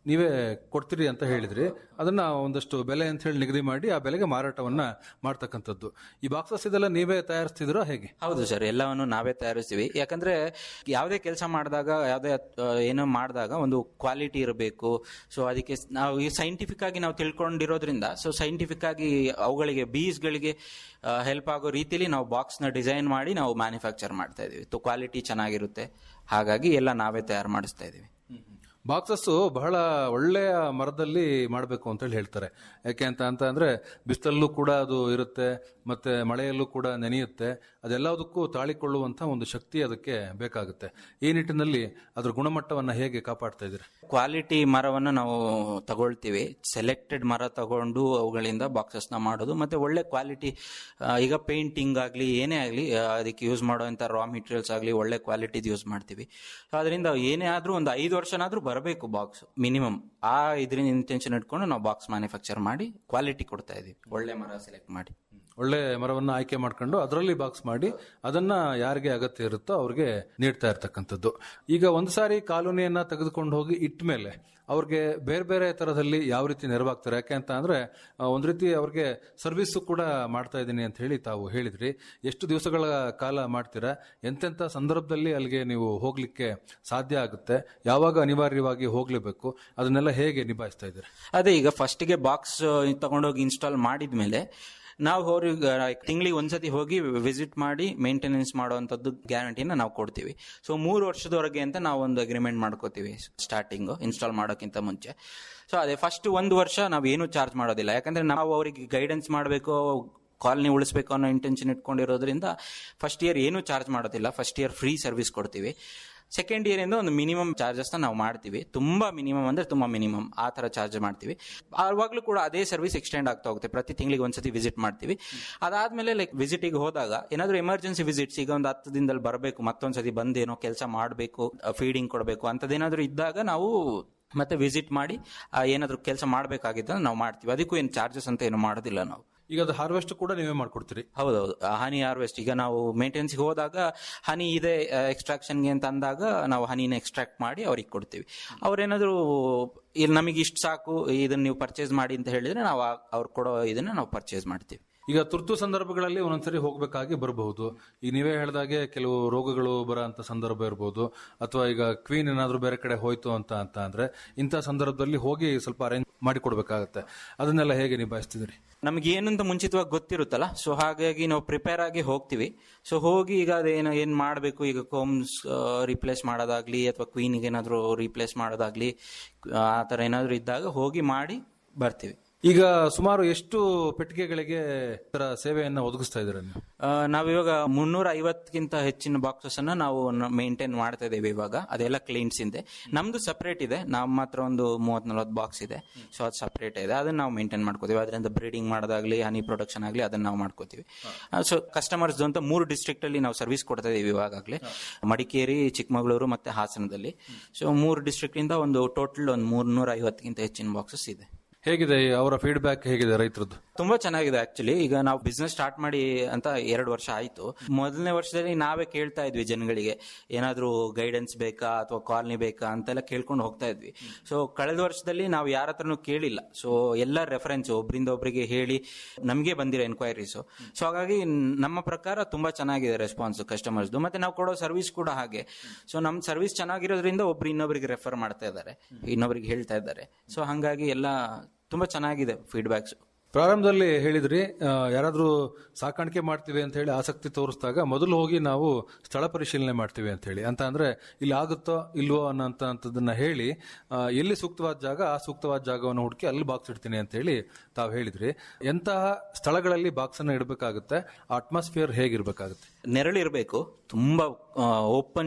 ನೀವೇ ಕೊಡ್ತೀರಿ ಅಂತ ಹೇಳಿದ್ರಿ ಅದನ್ನ ಒಂದಷ್ಟು ಬೆಲೆ ಅಂತ ಹೇಳಿ ನಿಗದಿ ಮಾಡಿ ಆ ಬೆಲೆಗೆ ಮಾರಾಟವನ್ನ ಮಾಡ್ತಕ್ಕಂಥದ್ದು ಈ ಬಾಕ್ಸಸ್ ಇದೆಲ್ಲ ನೀವೇ ತಯಾರಿಸ್ತಿದ್ರೋ ಹೇಗೆ ಹೌದು ಸರ್ ಎಲ್ಲವನ್ನು ನಾವೇ ತಯಾರಿಸ್ತೀವಿ ಯಾಕಂದ್ರೆ ಯಾವುದೇ ಕೆಲಸ ಮಾಡಿದಾಗ ಯಾವುದೇ ಆ, ಏನೋ ಮಾಡಿದಾಗ ಒಂದು ಕ್ವಾಲಿಟಿ ಇರಬೇಕು ಸೊ ಅದಕ್ಕೆ ಸ್- ನಾವು ಈ ಸೈಂಟಿಫಿಕ್ ಆಗಿ ನಾವು ತಿಳ್ಕೊಂಡಿರೋದ್ರಿಂದ ಸೊ ಸೈಂಟಿಫಿಕ್ ಆಗಿ ಅವುಗಳಿಗೆ ಬೀಸ್ಗಳಿಗೆ ಹೆಲ್ಪ್ ಆಗೋ ರೀತಿಯಲ್ಲಿ ನಾವು ಬಾಕ್ಸ್ನ ಡಿಸೈನ್ ಮಾಡಿ ನಾವು ಮ್ಯಾನುಫ್ಯಾಕ್ಚರ್ ಮಾಡ್ತಾ ಇದೀವಿ ಕ್ವಾಲಿಟಿ ಚೆನ್ನಾಗಿರುತ್ತೆ ಹಾಗಾಗಿ ಎಲ್ಲ ನಾವೇ ತಯಾರು ಮಾಡಿಸ್ತಾ ಇದೀವಿ ಬಾಕ್ಸಸ್ ಬಹಳ ಒಳ್ಳೆಯ ಮರದಲ್ಲಿ ಮಾಡಬೇಕು ಅಂತ ಹೇಳಿ ಹೇಳ್ತಾರೆ ಯಾಕೆ ಅಂತ ಅಂತ ಅಂದ್ರೆ ಬಿಸಿಲಲ್ಲೂ ಕೂಡ ಅದು ಇರುತ್ತೆ ಮತ್ತೆ ಮಳೆಯಲ್ಲೂ ಕೂಡ ನೆನೆಯುತ್ತೆ ಅದೆಲ್ಲದಕ್ಕೂ ತಾಳಿಕೊಳ್ಳುವಂತ ಒಂದು ಶಕ್ತಿ ಅದಕ್ಕೆ ಬೇಕಾಗುತ್ತೆ ಈ ನಿಟ್ಟಿನಲ್ಲಿ ಅದ್ರ ಗುಣಮಟ್ಟವನ್ನ ಹೇಗೆ ಕಾಪಾಡ್ತಾ ಇದ್ದೀರಿ ಕ್ವಾಲಿಟಿ ಮರವನ್ನು ನಾವು ತಗೊಳ್ತೀವಿ ಸೆಲೆಕ್ಟೆಡ್ ಮರ ತಗೊಂಡು ಅವುಗಳಿಂದ ಬಾಕ್ಸಸ್ನ ಮಾಡೋದು ಮತ್ತೆ ಒಳ್ಳೆ ಕ್ವಾಲಿಟಿ ಈಗ ಪೇಂಟಿಂಗ್ ಆಗಲಿ ಏನೇ ಆಗಲಿ ಅದಕ್ಕೆ ಯೂಸ್ ಮಾಡುವಂಥ ರಾ ಮೆಟೀರಿಯಲ್ಸ್ ಆಗಲಿ ಒಳ್ಳೆ ಕ್ವಾಲಿಟಿದು ಯೂಸ್ ಮಾಡ್ತೀವಿ ಸೊ ಅದರಿಂದ ಏನೇ ಆದರೂ ಒಂದು ಐದು ವರ್ಷನಾದರೂ ಬರಬೇಕು ಬಾಕ್ಸ್ ಮಿನಿಮಮ್ ಆ ಇದರಿಂದ ಇಂಟೆನ್ಷನ್ ಇಟ್ಕೊಂಡು ನಾವು ಬಾಕ್ಸ್ ಮ್ಯಾನುಫ್ಯಾಕ್ಚರ್ ಮಾಡಿ ಕ್ವಾಲಿಟಿ ಕೊಡ್ತಾ ಇದೀವಿ ಒಳ್ಳೆ ಮರ ಸೆಲೆಕ್ಟ್ ಮಾಡಿ ಒಳ್ಳೆ ಮರವನ್ನ ಆಯ್ಕೆ ಮಾಡ್ಕೊಂಡು ಅದರಲ್ಲಿ ಬಾಕ್ಸ್ ಮಾಡಿ ಅದನ್ನ ಯಾರಿಗೆ ಅಗತ್ಯ ಇರುತ್ತೋ ಅವ್ರಿಗೆ ನೀಡ್ತಾ ಇರ್ತಕ್ಕಂಥದ್ದು ಈಗ ಒಂದು ಸಾರಿ ಕಾಲೋನಿಯನ್ನ ತೆಗೆದುಕೊಂಡು ಹೋಗಿ ಇಟ್ಟ ಮೇಲೆ ಅವ್ರಿಗೆ ಬೇರೆ ಬೇರೆ ತರದಲ್ಲಿ ಯಾವ ರೀತಿ ನೆರವಾಗ್ತಾರೆ ಯಾಕೆ ಅಂತ ಅಂದ್ರೆ ಆ, ಒಂದ್ ರೀತಿ ಅವ್ರಿಗೆ ಸರ್ವಿಸ್ ಕೂಡ ಮಾಡ್ತಾ ಇದ್ದೀನಿ ಅಂತ ಹೇಳಿ ತಾವು ಹೇಳಿದ್ರಿ ಎಷ್ಟು ದಿವಸಗಳ ಕಾಲ ಮಾಡ್ತೀರಾ ಎಂತೆಂಥ ಸಂದರ್ಭದಲ್ಲಿ ಅಲ್ಲಿಗೆ ನೀವು ಹೋಗ್ಲಿಕ್ಕೆ ಸಾಧ್ಯ ಆಗುತ್ತೆ ಯಾವಾಗ ಅನಿವಾರ್ಯವಾಗಿ ಹೋಗ್ಲೇಬೇಕು ಅದನ್ನೆಲ್ಲ ಹೇಗೆ ನಿಭಾಯಿಸ್ತಾ ಇದ್ದೀರಾ ಅದೇ ಈಗ ಫಸ್ಟಿಗೆ ಬಾಕ್ಸ್ ತಗೊಂಡೋಗಿ ಇನ್ಸ್ಟಾಲ್ ಮಾಡಿದ್ಮೇಲೆ ನಾವು ಅವ್ರಿಗೆ ತಿಂಗಳಿಗೆ ಒಂದ್ಸತಿ ಹೋಗಿ ವಿಸಿಟ್ ಮಾಡಿ ಮೇಂಟೆನೆನ್ಸ್ ಮಾಡುವಂಥದ್ದು ಗ್ಯಾರಂಟಿನ ನಾವು ಕೊಡ್ತೀವಿ ಸೊ ಮೂರು ವರ್ಷದವರೆಗೆ ಅಂತ ನಾವು ಒಂದು ಅಗ್ರಿಮೆಂಟ್ ಮಾಡ್ಕೋತೀವಿ ಸ್ಟಾರ್ಟಿಂಗ್ ಇನ್ಸ್ಟಾಲ್ ಮಾಡೋಕ್ಕಿಂತ ಮುಂಚೆ ಸೊ ಅದೇ ಫಸ್ಟ್ ಒಂದು ವರ್ಷ ನಾವು ಏನು ಚಾರ್ಜ್ ಮಾಡೋದಿಲ್ಲ ಯಾಕಂದ್ರೆ ನಾವು ಅವರಿಗೆ ಗೈಡೆನ್ಸ್ ಮಾಡಬೇಕು ಕಾಲನಿ ಉಳಿಸ್ಬೇಕು ಅನ್ನೋ ಇಂಟೆನ್ಷನ್ ಇಟ್ಕೊಂಡಿರೋದ್ರಿಂದ ಫಸ್ಟ್ ಇಯರ್ ಏನು ಚಾರ್ಜ್ ಮಾಡೋದಿಲ್ಲ ಫಸ್ಟ್ ಇಯರ್ ಫ್ರೀ ಸರ್ವಿಸ್ ಕೊಡ್ತೀವಿ ಸೆಕೆಂಡ್ ಇಯರ್ ಇಂದ ಒಂದು ಮಿನಿಮಮ್ ಚಾರ್ಜಸ್ನ ನಾವು ಮಾಡ್ತೀವಿ ತುಂಬಾ ಮಿನಿಮಮ್ ಅಂದ್ರೆ ತುಂಬಾ ಮಿನಿಮಮ್ ಆ ತರ ಚಾರ್ಜ್ ಮಾಡ್ತೀವಿ ಆವಾಗಲೂ ಕೂಡ ಅದೇ ಸರ್ವಿಸ್ ಎಕ್ಸ್ಟೆಂಡ್ ಆಗ್ತಾ ಹೋಗುತ್ತೆ ಪ್ರತಿ ತಿಂಗಳಿಗೆ ಒಂದ್ಸತಿ ವಿಸಿಟ್ ಮಾಡ್ತೀವಿ ಅದಾದ್ಮೇಲೆ ಲೈಕ್ ವಿಸಿಟಿಗೆ ಹೋದಾಗ ಏನಾದರೂ ಎಮರ್ಜೆನ್ಸಿ ವಿಸಿಟ್ಸ್ ಈಗ ಒಂದು ಹತ್ತು ದಿನದಲ್ಲಿ ಬರಬೇಕು ಮತ್ತೊಂದ್ಸತಿ ಬಂದೇನೋ ಕೆಲಸ ಮಾಡಬೇಕು ಫೀಡಿಂಗ್ ಕೊಡಬೇಕು ಅಂತದೇನಾದ್ರೂ ಇದ್ದಾಗ ನಾವು ಮತ್ತೆ ವಿಸಿಟ್ ಮಾಡಿ ಆ, ಏನಾದ್ರೂ ಕೆಲಸ ಮಾಡಬೇಕಾಗಿದ್ದ ನಾವು ಮಾಡ್ತೀವಿ ಅದಕ್ಕೂ ಏನು ಚಾರ್ಜಸ್ ಅಂತ ಏನು ಮಾಡೋದಿಲ್ಲ ನಾವು ಈಗ ಅದು ಹಾರ್ವೆಸ್ಟ್ ಕೂಡ ನೀವೇ ಮಾಡ್ಕೊಡ್ತೀರಿ ಹೌದೌದು ಆ ಹನಿ ಹಾರ್ವೆಸ್ಟ್ ಈಗ ನಾವು ಮೇಂಟೆನೆನ್ಸ್ಗೆ ಹೋದಾಗ ಹನಿ ಇದೆ ಎಕ್ಸ್ಟ್ರಾಕ್ಷನ್ಗೆ ಅಂತ ಅಂದಾಗ ನಾವು ಹನಿನ ಎಕ್ಸ್ಟ್ರಾಕ್ಟ್ ಮಾಡಿ ಅವ್ರಿಗೆ ಕೊಡ್ತೀವಿ ಅವ್ರೇನಾದ್ರು ಇಲ್ಲಿ ನಮಗೆ ಇಷ್ಟು ಸಾಕು ಇದನ್ನ ನೀವು ಪರ್ಚೇಸ್ ಮಾಡಿ ಅಂತ ಹೇಳಿದ್ರೆ ನಾವು ಆ- ಅವ್ರು ಕೊಡೋ ಇದನ್ನ ನಾವು ಪರ್ಚೇಸ್ ಮಾಡ್ತೀವಿ ಈಗ ತುರ್ತು ಸಂದರ್ಭಗಳಲ್ಲಿ ಒಂದೊಂದ್ಸರಿ ಹೋಗ್ಬೇಕಾಗಿ ಬರಬಹುದು ಈಗ ನೀವೇ ಹೇಳ್ದಾಗೆ ಕೆಲವು ರೋಗಗಳು ಬರೋ ಅಂತ ಸಂದರ್ಭ ಇರಬಹುದು ಅಥವಾ ಈಗ ಕ್ವೀನ್ ಏನಾದ್ರೂ ಬೇರೆ ಕಡೆ ಹೋಯ್ತು ಅಂತ ಅಂತ ಅಂದ್ರೆ ಇಂಥ ಸಂದರ್ಭದಲ್ಲಿ ಹೋಗಿ ಸ್ವಲ್ಪ ಅರೇಂಜ್ ಮಾಡಿ ಕೊಡ್ಬೇಕಾಗತ್ತೆ ಅದನ್ನೆಲ್ಲ ಹೇಗೆ ನಿಭಾಯಿಸ್ತಿದ್ರಿ ನಮ್ಗೆ ಏನಂತ ಮುಂಚಿತವಾಗಿ ಗೊತ್ತಿರುತ್ತಲ್ಲ ಸೊ ಹಾಗಾಗಿ ನಾವು ಪ್ರಿಪೇರ್ ಆಗಿ ಹೋಗ್ತೀವಿ ಸೊ ಹೋಗಿ ಈಗ ಅದೇನು ಏನ್ ಮಾಡಬೇಕು ಈಗ ಕೋಮ್ಸ್ ರಿಪ್ಲೇಸ್ ಮಾಡೋದಾಗ್ಲಿ ಅಥವಾ ಕ್ವೀನಿಗೆ ಏನಾದ್ರು ರಿಪ್ಲೇಸ್ ಮಾಡೋದಾಗ್ಲಿ ಆ ತರ ಏನಾದ್ರು ಇದ್ದಾಗ ಹೋಗಿ ಮಾಡಿ ಬರ್ತೀವಿ ಈಗ ಸುಮಾರು ಎಷ್ಟು ಪೆಟ್ಟಿಗೆಗಳಿಗೆ ತರ ಸೇವೆಯನ್ನ ಒದಗಿಸ್ತಾ ಇದ್ದೀರಾ ನೀವು ಆ, ನಾವಿವಾಗ ಮುನ್ನೂರ ಐವತ್ತಕ್ಕಿಂತ ಹೆಚ್ಚಿನ ಬಾಕ್ಸಸ್ ಅನ್ನ ನಾವು ಮೇಂಟೈನ್ ಮಾಡ್ತಾ ಇದ್ದೇವೆ ಇವಾಗ ಅದೆಲ್ಲ ಕ್ಲೀನ್ಸ್ ಇದೆ ನಮ್ದು ಸಪರೇಟ್ ಇದೆ ನಮ್ಮ ಹತ್ರ ಒಂದು ಮೂವತ್ ನಲ್ವತ್ತು ಬಾಕ್ಸ್ ಇದೆ ಸೊ ಅದು ಸಪರೇಟ್ ಇದೆ ಅದನ್ನ ನಾವು ಮೇಂಟೈನ್ ಮಾಡ್ಕೋತೀವಿ ಅದರಿಂದ ಬ್ರೀಡಿಂಗ್ ಮಾಡೋದಾಗ್ಲಿ ಹನಿ ಪ್ರೊಡಕ್ಷನ್ ಆಗಲಿ ಅದನ್ನ ನಾವು ಮಾಡ್ಕೋತೀವಿ ಸೊ ಕಸ್ಟಮರ್ಸ್ ಅಂತ ಮೂರು ಡಿಸ್ಟ್ರಿಕ್ಟ್ ಅಲ್ಲಿ ನಾವು ಸರ್ವಿಸ್ ಕೊಡ್ತಾ ಇದೀವಿ ಇವಾಗಲೇ ಮಡಿಕೇರಿ ಚಿಕ್ಕಮಗಳೂರು ಮತ್ತೆ ಹಾಸನದಲ್ಲಿ ಸೊ ಮೂರು ಡಿಸ್ಟ್ರಿಕ್ಟ್ ಇಂದ ಒಂದು ಟೋಟಲ್ ಒಂದು ಮೂರ್ನೂರ ಐವತ್ತಕ್ಕಿಂತ ಹೆಚ್ಚಿನ ಬಾಕ್ಸಸ್ ಇದೆ ಹೇಗಿದೆ ಅವರ ಫೀಡ್ಬ್ಯಾಕ್ ಹೇಗಿದೆ ರೈತರದ್ದು ತುಂಬಾ ಚೆನ್ನಾಗಿದೆ ಆಕ್ಚುಲಿ ಈಗ ನಾವು ಬಿಸ್ನೆಸ್ ಸ್ಟಾರ್ಟ್ ಮಾಡಿ ಅಂತ ಎರಡು ವರ್ಷ ಆಯ್ತು ಮೊದಲನೇ ವರ್ಷದಲ್ಲಿ ನಾವೇ ಕೇಳ್ತಾ ಇದ್ವಿ ಜನಗಳಿಗೆ ಏನಾದ್ರೂ ಗೈಡೆನ್ಸ್ ಬೇಕಾ ಅಥವಾ ಕಾಲನಿ ಬೇಕಾ ಅಂತೆಲ್ಲ ಕೇಳ್ಕೊಂಡು ಹೋಗ್ತಾ ಇದ್ವಿ ಸೊ ಕಳೆದ ವರ್ಷದಲ್ಲಿ ನಾವು ಯಾರ ಹತ್ರನೂ ಕೇಳಿಲ್ಲ ಸೊ ಎಲ್ಲ ರೆಫರೆನ್ಸ್ ಒಬ್ರಿಂದ ಒಬ್ರಿಗೆ ಹೇಳಿ ನಮಗೆ ಬಂದಿರೋ ಎನ್ಕ್ವೈರೀಸ್ ಸೊ ಹಾಗಾಗಿ ನಮ್ಮ ಪ್ರಕಾರ ತುಂಬಾ ಚೆನ್ನಾಗಿದೆ ರೆಸ್ಪಾನ್ಸ್ ಕಸ್ಟಮರ್ಸ್ದು ಮತ್ತೆ ನಾವು ಕೊಡೋ ಸರ್ವಿಸ್ ಕೂಡ ಹಾಗೆ ಸೊ ನಮ್ಮ ಸರ್ವಿಸ್ ಚೆನ್ನಾಗಿರೋದ್ರಿಂದ ಒಬ್ರು ಇನ್ನೊಬ್ರಿಗೆ ರೆಫರ್ ಮಾಡ್ತಾ ಇದ್ದಾರೆ ಇನ್ನೊಬ್ರಿಗೆ ಹೇಳ್ತಾ ಇದ್ದಾರೆ ಸೊ ಹಂಗಾಗಿ ಎಲ್ಲ ತುಂಬಾ ಚೆನ್ನಾಗಿದೆ ಫೀಡ್ಬ್ಯಾಕ್ಸ್ ಪ್ರಾರಂಭದಲ್ಲಿ ಹೇಳಿದ್ರಿ ಆ, ಯಾರಾದ್ರೂ ಸಾಕಾಣಿಕೆ ಮಾಡ್ತೀವಿ ಅಂತ ಹೇಳಿ ಆಸಕ್ತಿ ತೋರಿಸಿದಾಗ ಮೊದಲು ಹೋಗಿ ನಾವು ಸ್ಥಳ ಪರಿಶೀಲನೆ ಮಾಡ್ತೀವಿ ಅಂತ ಹೇಳಿ ಅಂತ ಅಂದ್ರೆ ಇಲ್ಲಿ ಆಗುತ್ತೋ ಇಲ್ವೋ ಅನ್ನೋಂಥದ್ದನ್ನ ಹೇಳಿ ಆ, ಎಲ್ಲಿ ಸೂಕ್ತವಾದ ಜಾಗ ಆ ಸೂಕ್ತವಾದ ಜಾಗವನ್ನು ಹುಡುಕಿ ಅಲ್ಲಿ ಬಾಕ್ಸ್ ಇಡ್ತೀನಿ ಅಂತ ಹೇಳಿ ತಾವು ಹೇಳಿದ್ರಿ ಎಂತಹ ಸ್ಥಳಗಳಲ್ಲಿ ಬಾಕ್ಸ್ ಅನ್ನ ಇಡಬೇಕಾಗುತ್ತೆ ಅಟ್ಮಾಸ್ಫಿಯರ್ ಹೇಗಿರ್ಬೇಕಾಗುತ್ತೆ ನೆರಳಿರಬೇಕು ತುಂಬಾ ಓಪನ್